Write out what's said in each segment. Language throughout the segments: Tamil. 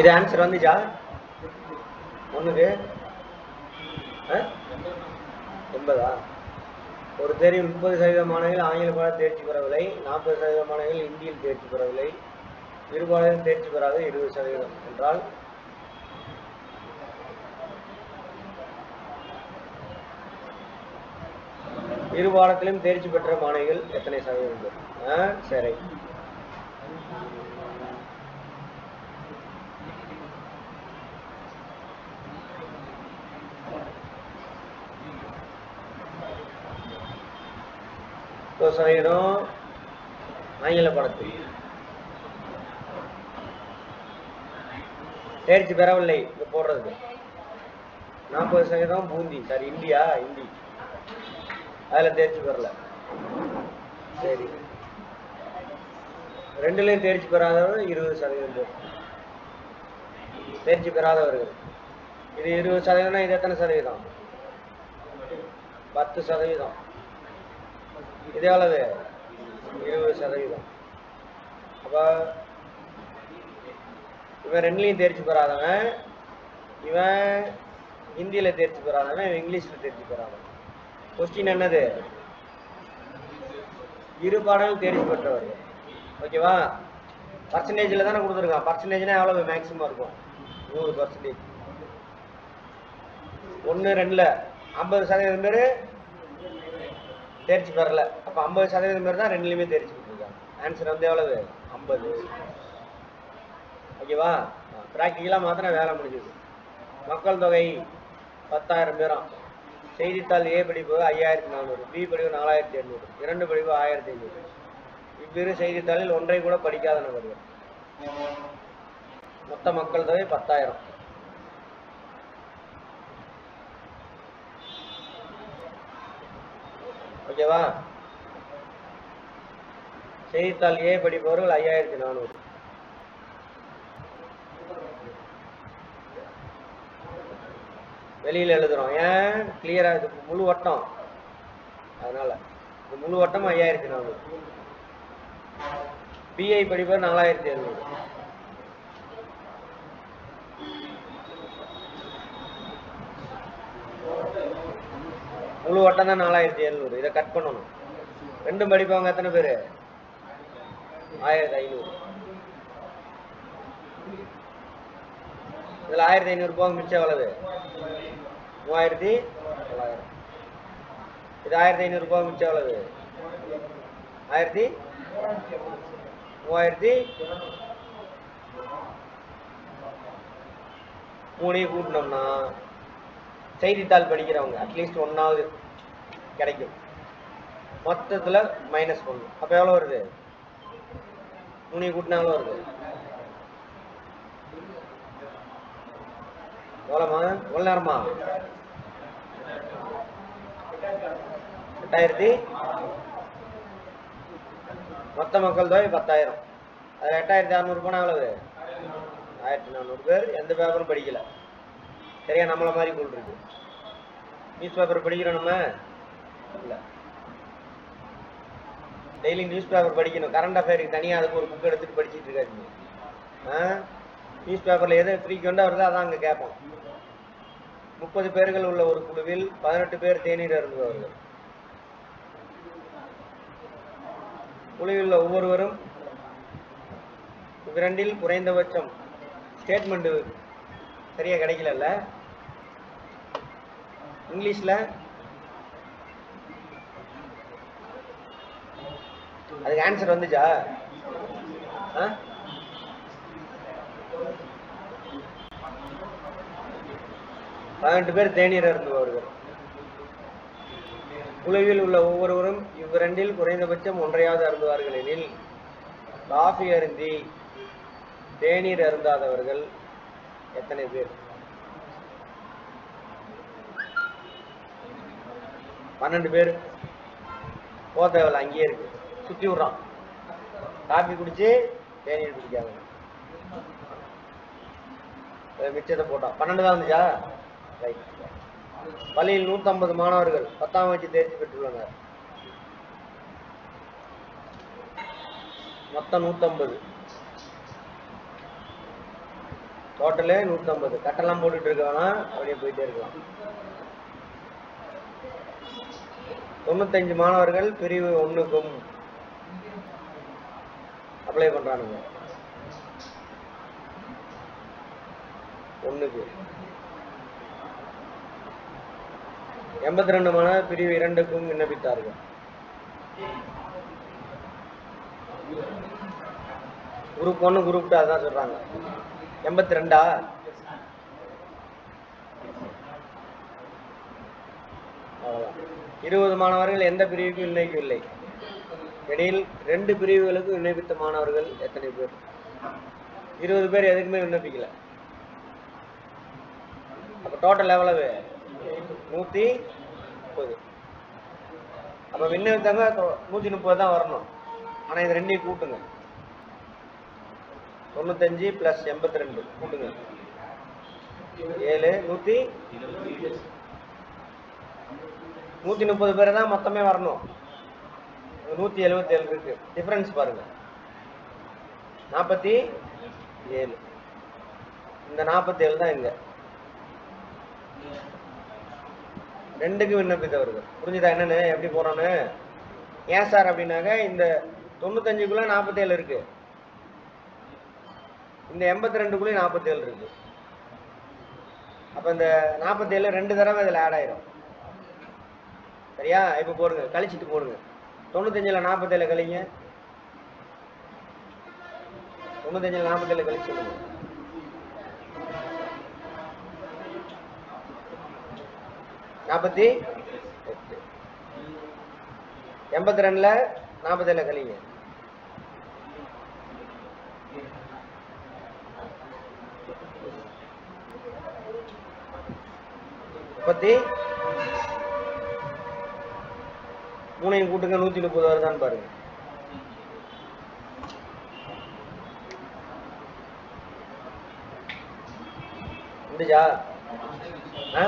இது ஆன்சர் வந்துச்சா ஒண்ணுக்கு ஆ? எண்பதா ஒரு தேர்வில் முப்பது சதவீத மாணவர்கள் ஆங்கில பாட தேர்ச்சி பெறவில்லை நாற்பது சதவீத மாணவர்கள் இந்தியில் தேர்ச்சி பெறவில்லை இருபாலையும் தேர்ச்சி பெறாத இருபது சதவீதம் என்றால் இரு பாடத்திலும் தேர்ச்சி பெற்ற மாணவிகள் எத்தனை சதவீதம் பேர்? ஆ சரி முப்பது சதவீதம் ஆங்கில பாடத்தில் தேர்ச்சி பெறவில்லை இங்க போடுறது நாற்பது சதவீதம் பூந்தி சாரி இந்தியா இந்தி அதுல தேர்ச்சி பெறல சரி ரெண்டுலயும் தேர்ச்சி பெறாதவர்கள் இருபது சதவீதம் பேர் தேர்ச்சி பெறாதவர்கள் இது இருபது சதவீதம்னா இது எத்தனை சதவீதம் பத்து சதவீதம் இது எவ்வளவு இருபது சதவீதம் அப்ப இவன் ரெண்டுலையும் தேர்ச்சி பெறாதவன் இவன் ஹிந்தியில தேர்ச்சி பெறாதவன் இவன் இங்கிலீஷ்ல தேர்ச்சி பெறாதவன் கொஸ்டின் என்னது இரு பாடங்கள் தேர்ச்சி பெற்றவர் ஓகேவா பர்சன்டேஜில் தானே கொடுத்துருக்கான் பர்சன்டேஜ்னா எவ்வளவு மேக்ஸிமம் இருக்கும் நூறு பர்சன்டேஜ் ஒன்று ரெண்டில் ஐம்பது சதவீதம் பேர் தேர்ச்சி பெறல அப்போ ஐம்பது சதவீதம் பேர் தான் ரெண்டுலையுமே தேர்ச்சி பெற்றிருக்காங்க ஆன்சர் வந்து எவ்வளவு ஐம்பது ஓகேவா ப்ராக்டிக்கலாக மாத்திரம் வேலை முடிஞ்சது மக்கள் தொகை பத்தாயிரம் பேராம் செய்தித்தாள் ஏ படிப்பு ஐயாயிரத்தி நானூறு பி படிப்பு நாலாயிரத்தி எண்ணூறு இரண்டு படிப்பு ஆயிரத்தி ஐநூறு இவ்விரு செய்தித்தாளில் ஒன்றை கூட படிக்காத நபர்கள் மொத்த மக்கள் தொகை பத்தாயிரம் ஓகேவா செய்தித்தாள் ஏ படிப்பவர்கள் ஐயாயிரத்தி நானூறு வெளியில எழுதுறோம் ஏன் கிளியரா இது முழு வட்டம் அதனால இந்த முழு வட்டம் ஐயாயிரத்தி நானூறு பிஐ படிப்பவர் நாலாயிரத்தி எழுநூறு முழு வட்டம் தான் நாலாயிரத்தி எழுநூறு இதை கட் பண்ணணும் ரெண்டும் படிப்பவங்க எத்தனை பேர் ஆயிரத்தி ஐநூறு இதுல ஆயிரத்தி ஐநூறு போக மிச்சம் எவ்வளவு மூவாயிரத்தி தொள்ளாயிரம் இது ஆயிரத்தி ஐநூறு போக மிச்சம் எவ்வளவு ஆயிரத்தி மூவாயிரத்தி மூணையும் கூட்டினோம்னா செய்தித்தாள் படிக்கிறவங்க அட்லீஸ்ட் ஒன்னாவது கிடைக்கும் மொத்தத்துல மைனஸ் பண்ணணும் அப்ப எவ்வளவு வருது மூணையும் கூட்டினா எவ்வளவு வருது எவ்வளோமா எவ்வளோ நேரமா எட்டாயிரத்தி மொத்த மக்கள் தொகை பத்தாயிரம் அது எட்டாயிரத்தி அறநூறு போனால் எவ்வளவு ஆயிரத்தி நானூறு பேர் எந்த பேப்பரும் படிக்கல சரியா நம்மள மாதிரி கூல் இருக்கு நியூஸ் பேப்பர் படிக்கிறோம் நம்ம இல்லை டெய்லி நியூஸ் பேப்பர் படிக்கணும் கரண்ட் அஃபேருக்கு தனியாக அதுக்கு ஒரு புக் எடுத்துட்டு படிச்சிட்டு இருக்காதீங்க ஆ நியூஸ் பேப்பரில் எது ஃப்ரீக்வெண்ட்டாக வருதோ அதான் அங்கே கேட்போம் முப்பது பேர்கள் உள்ள ஒரு குழுவில் பதினெட்டு பேர் தேநீர் அருந்துவார்கள் குழுவில் உள்ள ஒவ்வொருவரும் இவ்விரண்டில் குறைந்தபட்சம் ஸ்டேட்மெண்ட் சரியா கிடைக்கலல்ல இங்கிலீஷ்ல அதுக்கு ஆன்சர் வந்துச்சா ஆ பதினெட்டு பேர் தேநீர் அருந்துவார்கள் குழுவில் உள்ள ஒவ்வொருவரும் இவ்விரண்டில் குறைந்தபட்சம் ஒன்றையாவது அருந்துவார்கள் எனில் காஃபி அருந்தி தேநீர் அருந்தாதவர்கள் எத்தனை பேர் பன்னெண்டு பேர் போக தேவையில்ல அங்கேயே இருக்கு சுத்தி விடுறான் காஃபி குடிச்சு தேநீர் குடிக்காங்க அஹ் மிச்சத்தை போட்டான் பன்னெண்டு தான் வந்துச்சா ரைட் பள்ளியில் 150 மாணவர்கள் பத்தாம் வகுப்பு தேர்ச்சி பெற்றுள்ளனர் மொத்தம் 150 டோட்டலு நூற்றம்பது கட்டெல்லாம் போட்டுட்டு இருக்க வேணாம் அப்படியே போயிட்டே இருக்கலாம் தொண்ணூத்தஞ்சு மாணவர்கள் பிரிவு ஒண்ணுக்கும் அப்ளை பண்றானுங்க ஒண்ணுக்கு எண்பத்தி ரெண்டு மாணவர் பிரிவு இரண்டுக்கும் விண்ணப்பித்தார்கள் குரூப் ஒன்று குரூப் டூ அதான் சொல்றாங்க எண்பத்தி ரெண்டா அவ்வளவுதான். இருபது மாணவர்கள் எந்த பிரிவுக்கும் விண்ணப்பிக்கவில்லை எனில் ரெண்டு பிரிவுகளுக்கும் விண்ணப்பித்த மாணவர்கள் எத்தனை பேர் இருபது பேர் எதுக்குமே விண்ணப்பிக்கல அப்ப டோட்டல் எவ்வளவு நூத்தி முப்பது அப்ப விண்ணப்பித்தவங்க தொ- நூத்தி முப்பது தான் வரணும் ஆனா இது ரெண்டையும் கூட்டுங்க தொண்ணூத்தஞ்சு பிளஸ் எண்பத்தி ரெண்டு கூட்டுங்க ஏழு நூத்தி நூத்தி முப்பது பேர் தான் மொத்தமே வரணும் இங்க நூத்தி எழுபத்தி ஏழு இருக்கு டிஃபரன்ஸ் பாருங்க நாற்பத்தி ஏழு இந்த நாற்பத்தி ஏழு தான் இங்க ரெண்டுக்கு விண்ணப்பித்தவர்கள் புரிஞ்சுதா என்னன்னு எப்படி போறோன்னு ஏன் சார் அப்படின்னாக்க இந்த தொண்ணூத்தஞ்சுக்குள்ள நாற்பத்தேழு இருக்கு இந்த எண்பத்தி ரெண்டுக்குள்ளேயும் நாற்பத்தேழு இருக்கு அப்ப இந்த நாற்பத்தேழு ரெண்டு தடவை இதுல ஆட் ஆயிரும் சரியா இப்ப போடுங்க கழிச்சிட்டு போடுங்க தொண்ணூத்தஞ்சுல நாற்பத்தேழு கழிங்க தொண்ணூத்தஞ்சுல நாற்பத்தேழு கழிச்சு சொல்லுங்க நாற்பத்தி எட்டு எண்பத்தி ரெண்டுல நாற்பத்தேழு கழிங்க முப்பத்தி மூணையும் கூட்டுங்க நூத்தி முப்பது வருதான்னு பாருங்க முடிஞ்சா ஆ?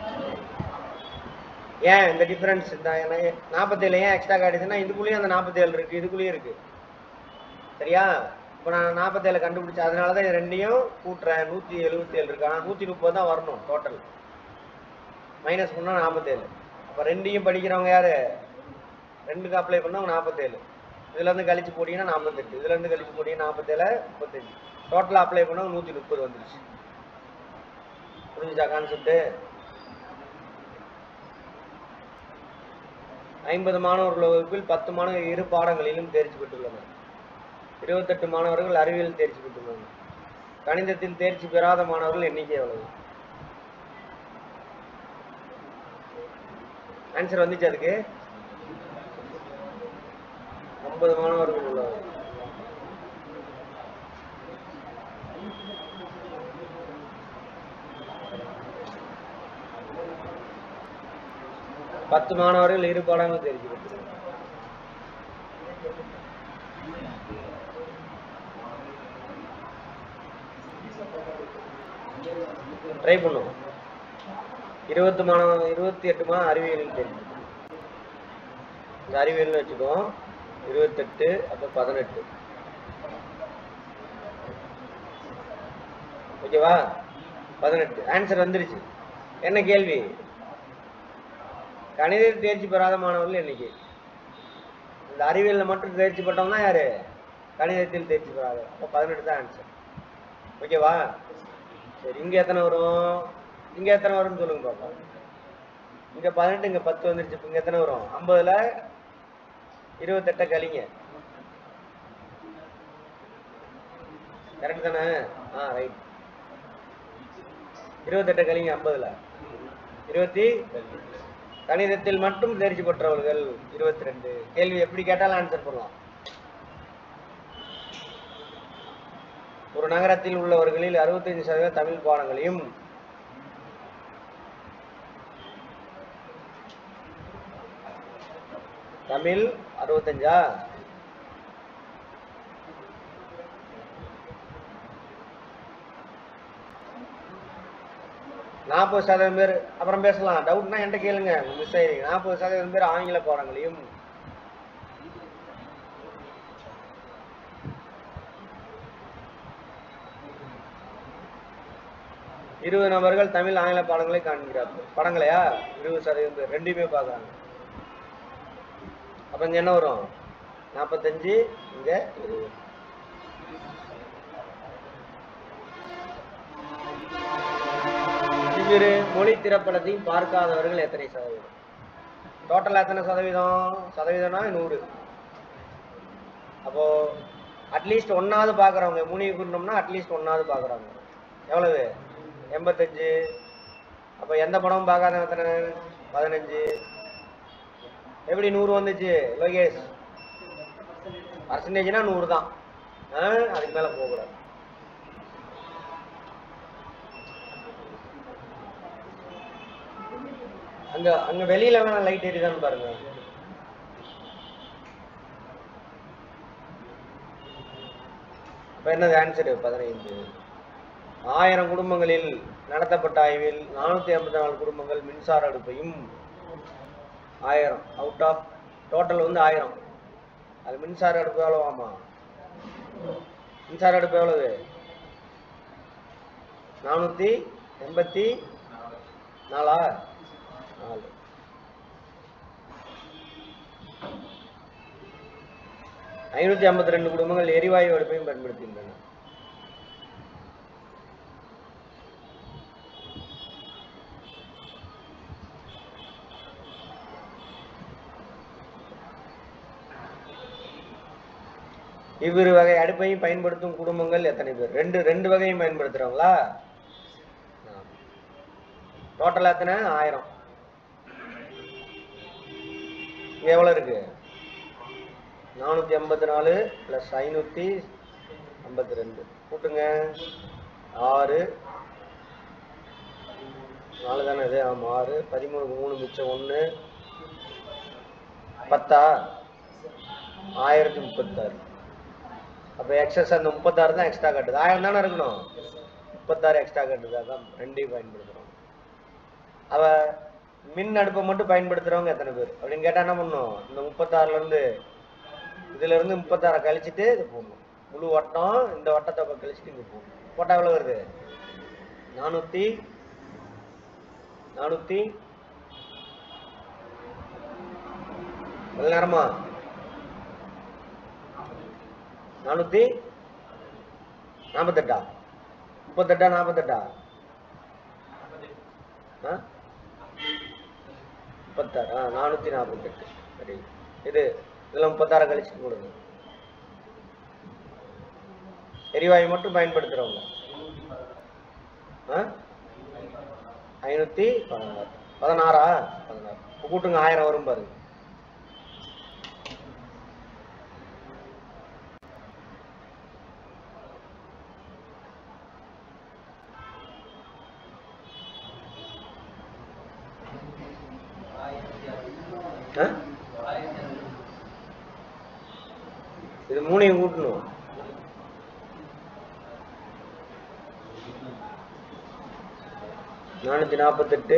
ஏன் இந்த டிஃபரன்ஸ் நாற்பத்தேழு ஏன் எக்ஸ்ட்ரா காட்டுதுன்னா இதுக்குள்ளேயும் அந்த நாற்பத்தேழு இருக்கு இதுக்குள்ளேயும் இருக்கு சரியா இப்போ நான் நாற்பத்தேழு கண்டுபிடிச்சேன் அதனால தான் இது ரெண்டையும் கூட்டுறேன் நூற்றி எழுபத்தி ஏழு இருக்கு ஆனால் நூற்றி முப்பது தான் வரணும் டோட்டல் மைனஸ் பண்ணா நாற்பத்தேழு அப்போ ரெண்டையும் படிக்கிறவங்க யாரு ரெண்டுக்கு அப்ளை பண்ணவங்க நாற்பத்தேழு இதுல இருந்து கழிச்சு போட்டீங்கன்னா நாற்பத்தெட்டு இதுல இருந்து கழிச்சு போட்டீங்கன்னா நாற்பத்தேழு முப்பத்தஞ்சு டோட்டலாக அப்ளை பண்ணவங்க நூற்றி முப்பது வந்துருச்சு புரிஞ்சுச்சா கான்செப்ட் ஐம்பது மாணவர்கள் வகுப்பில் பத்து மாணவர்கள் இரு பாடங்களிலும் தேர்ச்சி பெற்றுள்ளனர் இருபத்தெட்டு மாணவர்கள் அறிவியல் தேர்ச்சி பெற்றுள்ளனர் கணிதத்தில் தேர்ச்சி பெறாத மாணவர்கள் எண்ணிக்கை எவ்வளவு ஆன்சர் வந்துச்சு அதுக்கு ஐம்பது மாணவர்கள் உள்ளவர் பத்து மாணவர்கள் இரு பாடங்கள் தேர்ச்சி பெற்றுள்ளனர் ட்ரை பண்ணுவோம் இருபத்து மாணவ இருபத்தி எட்டு மா அறிவியலில் தெரியும் இந்த அறிவியல்னு வச்சுக்குவோம் இருபத்தெட்டு அப்போ பதினெட்டு ஓகேவா பதினெட்டு ஆன்சர் வந்துருச்சு என்ன கேள்வி கணிதத்தில் தேர்ச்சி பெறாத மாணவர்கள் எண்ணிக்கை இந்த அறிவியல்ல மட்டும் தேர்ச்சி பெற்றவங்க தான் யாரு கணிதத்தில் தேர்ச்சி பெறாத அப்போ பதினெட்டு தான் ஆன்சர் ஓகேவா சரி இங்க எத்தனை வரும் இங்க எத்தனை வரும்னு சொல்லுங்க பாப்போம் இங்க பதினெட்டு இங்க பத்து வந்துருச்சு இப்ப இங்க எத்தனை வரும் ஐம்பதுல இருபத்தெட்ட கழிங்க கரெக்ட் தானே ஆ ரைட் இருபத்தெட்ட கழிங்க ஐம்பதுல இருபத்தி கணிதத்தில் மட்டும் தேர்ச்சி பெற்றவர்கள் இருபத்தி ரெண்டு கேள்வி எப்படி கேட்டாலும் ஆன்சர் பண்ணலாம் ஒரு நகரத்தில் உள்ளவர்களில் 65% சதவீத தமிழ் பாடங்களையும் தமிழ் அறுபத்தஞ்சா நாற்பது சதவீதம் பேர் அப்புறம் பேசலாம் டவுட்னா என்கிட்ட கேளுங்க மிஸ் ஆயிருங்க நாற்பது சதவீதம் பேர் ஆங்கில பாடங்களையும் இருபது நபர்கள் தமிழ் ஆங்கில பாடங்களை காண்கிறார்கள் படங்களையா இருபது சதவீதம் பேர் ரெண்டுமே பார்க்குறாங்க அப்போ இங்கே என்ன வரும் நாற்பத்தஞ்சு இங்கே இருபது இவ்விரு மொழி திரைப்படத்தையும் பார்க்காதவர்கள் எத்தனை சதவீதம் டோட்டல் எத்தனை சதவீதம் சதவீதம்னா நூறு அப்போ அட்லீஸ்ட் ஒன்னாவது பார்க்குறவங்க மூணு கூட்டணும்னா அட்லீஸ்ட் ஒன்னாவது பார்க்குறாங்க எவ்வளவு எண்பத்தஞ்சு அப்போ எந்த படமும் பார்க்காத எத்தனை பதினஞ்சு எப்படி நூறு வந்துச்சு லோகேஷ் பர்சன்டேஜ்னா நூறு தான் ஆ, அதுக்கு மேலே போகக்கூடாது அங்க அங்க வெளியில வேணா லைட் எரியுதான்னு பாருங்க அப்ப என்னது ஆன்சர் பதினைந்து ஆயிரம் குடும்பங்களில் நடத்தப்பட்ட ஆய்வில் நானூத்தி ஐம்பத்தி நாலு குடும்பங்கள் மின்சார அடுப்பையும் ஆயிரம் அவுட் ஆஃப் டோட்டல் வந்து ஆயிரம் அது மின்சார அடுப்பு எவ்வளவு ஆமா மின்சார அடுப்பு எவ்வளவு நானூத்தி எண்பத்தி நாலா நாலு ஐநூத்தி ஐம்பத்தி ரெண்டு குடும்பங்கள் எரிவாயு அடுப்பையும் பயன்படுத்துகின்றன இவ்விரு வகை அடுப்பையும் பயன்படுத்தும் குடும்பங்கள் எத்தனை பேர் ரெண்டு ரெண்டு வகையும் பயன்படுத்துறாங்களா டோட்டல் எத்தனை ஆயிரம் இங்க எவ்வளவு இருக்கு நானூத்தி ஐம்பத்தி நாலு பிளஸ் ஐநூத்தி ஐம்பத்தி ரெண்டு கூட்டுங்க ஆறு நாலு தானே இது ஆமா ஆறு பதிமூணுக்கு மூணு மிச்சம் ஒன்று பத்தா ஆயிரத்தி முப்பத்தாறு அப்போ எக்ஸஸ் அந்த முப்பத்தாறு தான் எக்ஸ்ட்ரா கட்டுது ஆயிரம் தானே இருக்கணும் முப்பத்தாறு எக்ஸ்ட்ரா கட்டுது அதான் ரெண்டையும் பயன்படுத்துகிறோம் அவ மின் அடுப்பை மட்டும் பயன்படுத்துறவங்க எத்தனை பேர் அப்படின்னு கேட்டா என்ன பண்ணும் இந்த முப்பத்தாறுல இருந்து இதுல இருந்து முப்பத்தாறை கழிச்சிட்டு இது போடணும் முழு வட்டம் இந்த வட்டத்தை அப்ப கழிச்சிட்டு இங்க போடணும் போட்டா எவ்வளவு வருது நானூத்தி நானூத்தி எவ்வளவு நேரமா நானூத்தி நாற்பத்தெட்டா முப்பத்தெட்டா நாற்பத்தெட்டா ஆ முப்பத்தாறு ஆ நானூற்றி நாற்பத்தெட்டு சரி இது இதில் முப்பத்தாறு கழிச்சுட்டு கொடுங்க எரிவாயு மட்டும் பயன்படுத்துகிறவங்க ஆ ஐநூற்றி பதினாறு பதினாறா பதினாறு இப்போ கூட்டுங்க ஆயிரம் வரும் பாருங்க ஆ? இது மூணையும் கூட்டணும் நானூற்றி நாற்பத்தெட்டு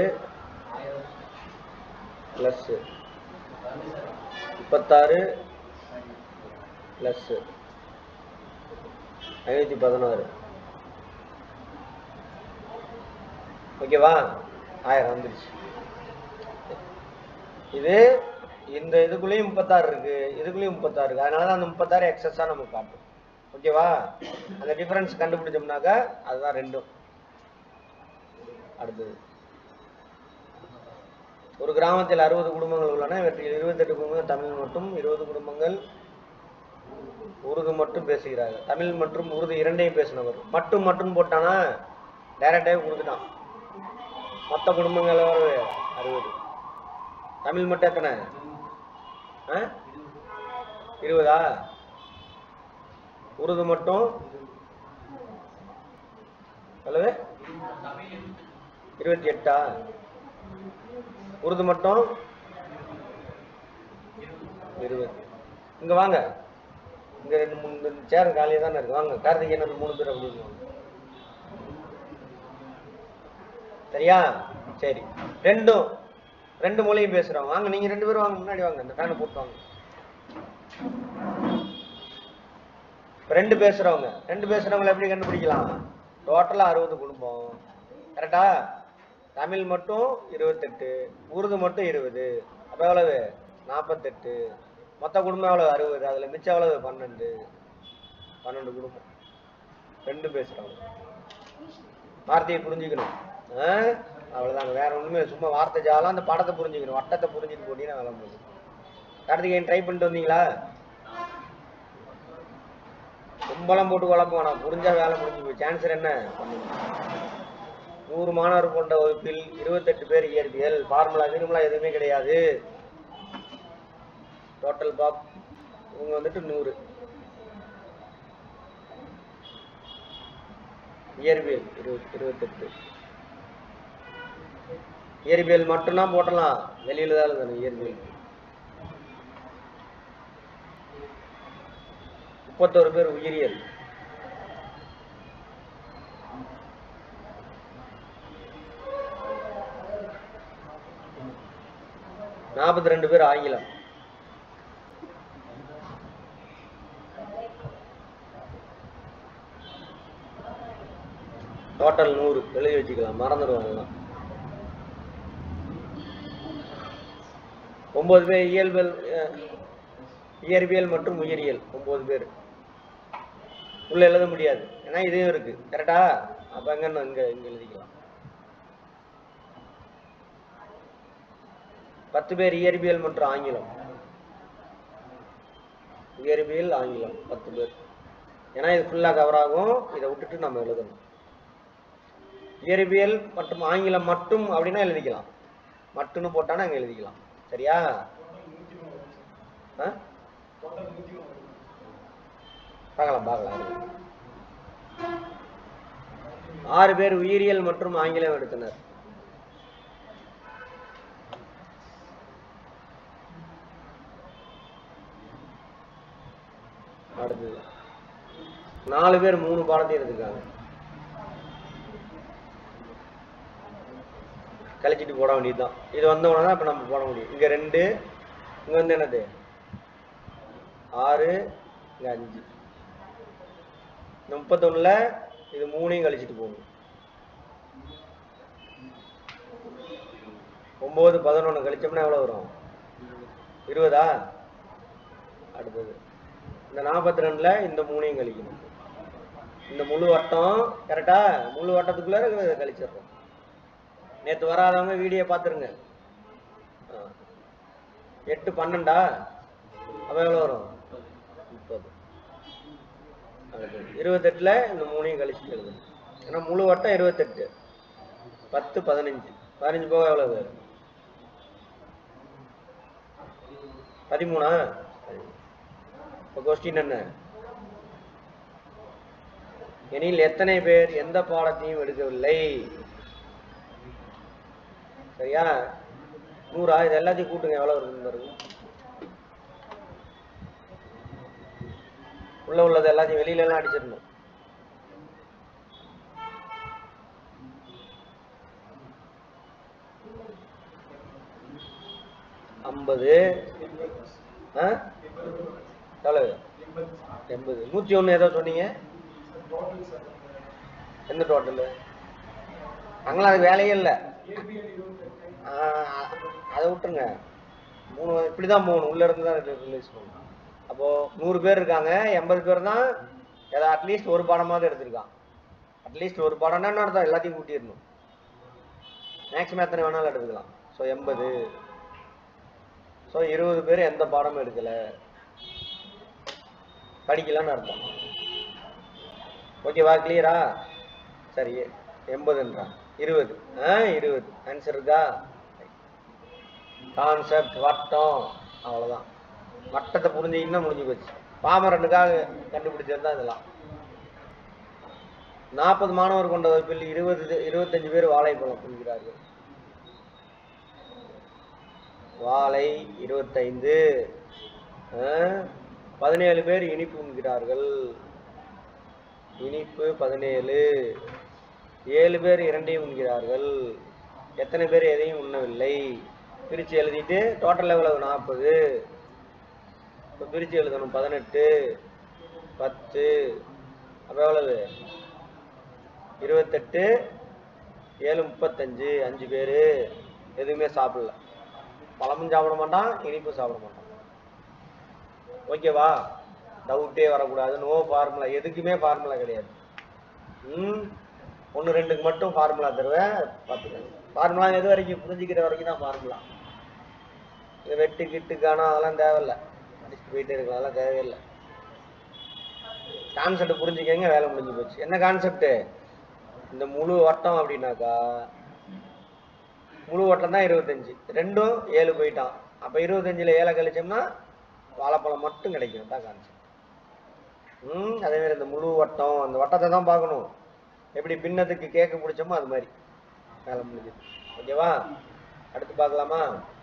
ப்ளஸ் முப்பத்தாறு ப்ளஸ் ஐநூற்றி பதினாறு ஓகேவா ஆயிரம் வந்துருச்சு இது இந்த இதுக்குள்ளேயும் முப்பத்தாறு இருக்கு இதுக்குள்ளேயும் முப்பத்தாறு இருக்கு அதனால தான் அந்த முப்பத்தாறு எக்ஸஸா நமக்கு காட்டும் ஓகேவா அந்த டிஃபரன்ஸ் கண்டுபிடிச்சோம்னாக்கா அதுதான் ரெண்டும் அடுத்தது ஒரு கிராமத்தில் அறுபது குடும்பங்கள் உள்ளன இவற்றில் இருபத்தெட்டு குடும்பங்கள் தமிழ் மட்டும் இருபது குடும்பங்கள் உருது மட்டும் பேசுகிறார்கள் தமிழ் மற்றும் உருது இரண்டையும் பேசினவர் மட்டும் மட்டும் போட்டானா டைரக்டாகவே கொடுத்துட்டான் மொத்த குடும்பங்கள் எவ்வளவு அறுபது தமிழ் மட்டும் எத்தனை ஆ இருபதா உருது மட்டும் எவ்வளவு இருபத்தி எட்டா உருது மட்டும் இருபது இங்க வாங்க இங்க ரெண்டு மூணு சேர் காலியா தானே இருக்கு வாங்க கார்த்திகேயன் மூணு பேர் அப்படி வாங்க. சரியா சரி ரெண்டும் ரெண்டு மொழியும் பேசுறோம் வாங்க நீங்க ரெண்டு பேரும் வாங்க முன்னாடி வாங்க இந்த ஃபேனை போட்டு வாங்க இப்ப ரெண்டு பேசுறவங்க ரெண்டு பேசுறவங்களை எப்படி கண்டுபிடிக்கலாம் டோட்டலா அறுபது குடும்பம் கரெக்டா தமிழ் மட்டும் இருபத்தெட்டு உருது மட்டும் இருபது அப்போ எவ்வளவு நாற்பத்தெட்டு மொத்த குடும்பம் எவ்வளவு அறுபது அதில் மிச்சம் எவ்வளவு பன்னெண்டு பன்னெண்டு குடும்பம் ரெண்டு பேசுகிறாங்க வார்த்தையை புரிஞ்சுக்கணும் ஆ அவ்வளோதாங்க வேற ஒன்றுமே இல்ல. சும்மா வார்த்தை ஜாலம் அந்த படத்தை புரிஞ்சுக்கணும் வட்டத்தை புரிஞ்சுட்டு போட்டீங்கன்னா வேலை முடியும் கார்த்திகேயன் ட்ரை பண்ணிட்டு வந்தீங்களா கும்பலம் போட்டு குழப்பம் வேணாம் புரிஞ்சா வேலை முடிஞ்சு போய் ஆன்சர் என்ன பண்ணுங்க நூறு மாணவர் கொண்ட வகுப்பில் இருபத்தெட்டு பேர் இயற்பியல் ஃபார்முலா கிருமுலா எதுவுமே கிடையாது டோட்டல் பாப் இவங்க வந்துட்டு நூறு இயற்பியல் இருபத் இருபத்தெட்டு இயற்பியல் மட்டும்தான் போட்டலாம் வெளியில தான் எழுதணும் இயற்பியல் முப்பத்தோரு பேர் உயிரியல் நாற்பத்தி ரெண்டு பேர் ஆங்கிலம் டோட்டல் நூறு எழுதி வச்சுக்கலாம் மறந்துடுவாங்க ஒன்பது பேர் இயல்பியல் அஹ், இயற்பியல் மற்றும் உயிரியல் ஒன்பது பேர் உள்ள எழுத முடியாது ஏன்னா இதையும் இருக்கு கரெக்டா அப்ப எங்க இங்க இங்க எழுதிக்கலாம் பத்து பேர் இயற்பியல் மற்றும் ஆங்கிலம் இயற்பியல் ஆங்கிலம் பத்து பேர் ஏன்னா இது ஃபுல்லா கவர் ஆகும் இதை விட்டுட்டு நம்ம எழுதணும் இயற்பியல் மற்றும் ஆங்கிலம் மட்டும் அப்படின்னா எழுதிக்கலாம் மட்டும்னு போட்டானா அங்க எழுதிக்கலாம் சரியா ஆ? பார்க்கலாம் பார்க்கலாம் ஆறு பேர் உயிரியல் மற்றும் ஆங்கிலம் எடுத்தனர் அடுத்தது நாலு பேர் மூணு பாடத்தையும் எடுத்துருக்காங்க கழிச்சிட்டு போட வேண்டியதுதான் இது வந்த உடனே தான் இப்போ நம்ம போட முடியும் இங்க ரெண்டு இங்க வந்து என்னது ஆறு இங்க அஞ்சு இந்த முப்பத்தொன்னுல இது மூணையும் கழிச்சிட்டு போகணும் ஒன்பது பதினொன்று கழிச்சோம்னா எவ்வளோ வரும் இருபதா அடுத்தது இந்த நாற்பத்தி ரெண்டுல இந்த மூணையும் கழிக்கணும் இந்த முழு வட்டம் கரெக்டா முழு வட்டத்துக்குள்ள இருக்கிறத கழிச்சிடுறோம் நேத்து வராதவங்க வீடியோ பார்த்துருங்க ஆ. எட்டு பன்னெண்டா அப்ப எவ்வளோ வரும் முப்பது அடுத்தது இருபத்தெட்டுல இந்த மூணையும் கழிச்சுட்டு எழுதணும் ஏன்னா முழு வட்டம் இருபத்தெட்டு பத்து பதினஞ்சு பதினஞ்சு போக எவ்வளவு பதிமூணா இப்போ கொஸ்டின் என்ன எனில் எத்தனை பேர் எந்த பாடத்தையும் எடுக்கவில்லை சரியா நூறா இது எல்லாத்தையும் கூட்டுங்க எவ்வளவு இருக்குன்னு பாருங்க உள்ள உள்ளது எல்லாத்தையும் வெளியில எல்லாம் அடிச்சிடணும் ஐம்பது ஆ எவ்வளவு எண்பது நூற்றி ஒன்று ஏதோ சொன்னீங்க எந்த டோட்டலு அங்கெல்லாம் அதுக்கு வேலையே இல்லை அதை விட்டுருங்க மூணு இப்படி தான் போகணும் உள்ள இருந்து தான் ரிலீஸ் பண்ணணும் அப்போ நூறு பேர் இருக்காங்க எண்பது பேர் தான் ஏதோ அட்லீஸ்ட் ஒரு பாடமாவது எடுத்திருக்கான் அட்லீஸ்ட் ஒரு பாடம்னா என்ன அர்த்தம் எல்லாத்தையும் கூட்டிடணும் மேக்ஸிமம் எத்தனை வேணாலும் எடுத்துக்கலாம் ஸோ எண்பது ஸோ இருபது பேர் எந்த பாடமும் எடுக்கல படிக்கலன்னு அர்த்தம் ஓகேவா கிளியரா சரி எண்பதுன்றான் இருபது ஆ இருபது ஆன்சர் இருக்கா கான்செப்ட் வட்டம் அவ்வளோதான் வட்டத்தை புரிஞ்சுக்கிட்டா முடிஞ்சு போச்சு பாமரனுக்காக கண்டுபிடிச்சது தான் இதெல்லாம் நாற்பது மாணவர் கொண்ட வகுப்பில் இருபது இருபத்தஞ்சு பேர் வாழைப்பழம் புரிகிறார்கள் வாழை இருபத்தைந்து பதினேழு பேர் இனிப்பு உண்கிறார்கள் இனிப்பு பதினேழு ஏழு பேர் இரண்டையும் உண்கிறார்கள் எத்தனை பேர் எதையும் உண்ணவில்லை பிரித்து எழுதிட்டு டோட்டல் எவ்வளவு நாற்பது இப்போ பிரித்து எழுதணும் பதினெட்டு பத்து அப்போ எவ்வளவு இருபத்தெட்டு ஏழு முப்பத்தஞ்சு அஞ்சு பேர் எதுவுமே சாப்பிடல பழமும் சாப்பிட மாட்டான் இனிப்பும் சாப்பிட மாட்டான் ஓகேவா டவுட்டே வரக்கூடாது நோ ஃபார்முலா எதுக்குமே ஃபார்முலா கிடையாது ம் ஒன்று ரெண்டுக்கு மட்டும் ஃபார்முலா தருவேன் பார்த்துக்கோங்க ஃபார்முலா எது வரைக்கும் புரிஞ்சுக்கிற வரைக்கும் தான் ஃபார்முலா இது வெட்டு கிட்டுக்கான அதெல்லாம் தேவையில்ல படிச்சுட்டு போயிட்டே இருக்கலாம் அதெல்லாம் தேவையில்லை கான்செப்ட் புரிஞ்சுக்கங்க வேலை முடிஞ்சு போச்சு என்ன கான்செப்ட் இந்த முழு வட்டம் அப்படின்னாக்கா முழு வட்டம் தான் இருபத்தஞ்சு ரெண்டும் ஏழு போயிட்டான் அப்போ இருபத்தஞ்சில் ஏழை கழிச்சோம்னா வாழைப்பழம் மட்டும் கிடைக்கும் தான் கான்செப்ட் ம் அதே மாதிரி இந்த முழு வட்டம் அந்த வட்டத்தை தான் பார்க்கணும் எப்படி பின்னத்துக்கு கேக்கு பிடிச்சோமோ அது மாதிரி வேலை முடிஞ்சுது ஓகேவா அடுத்து பார்க்கலாமா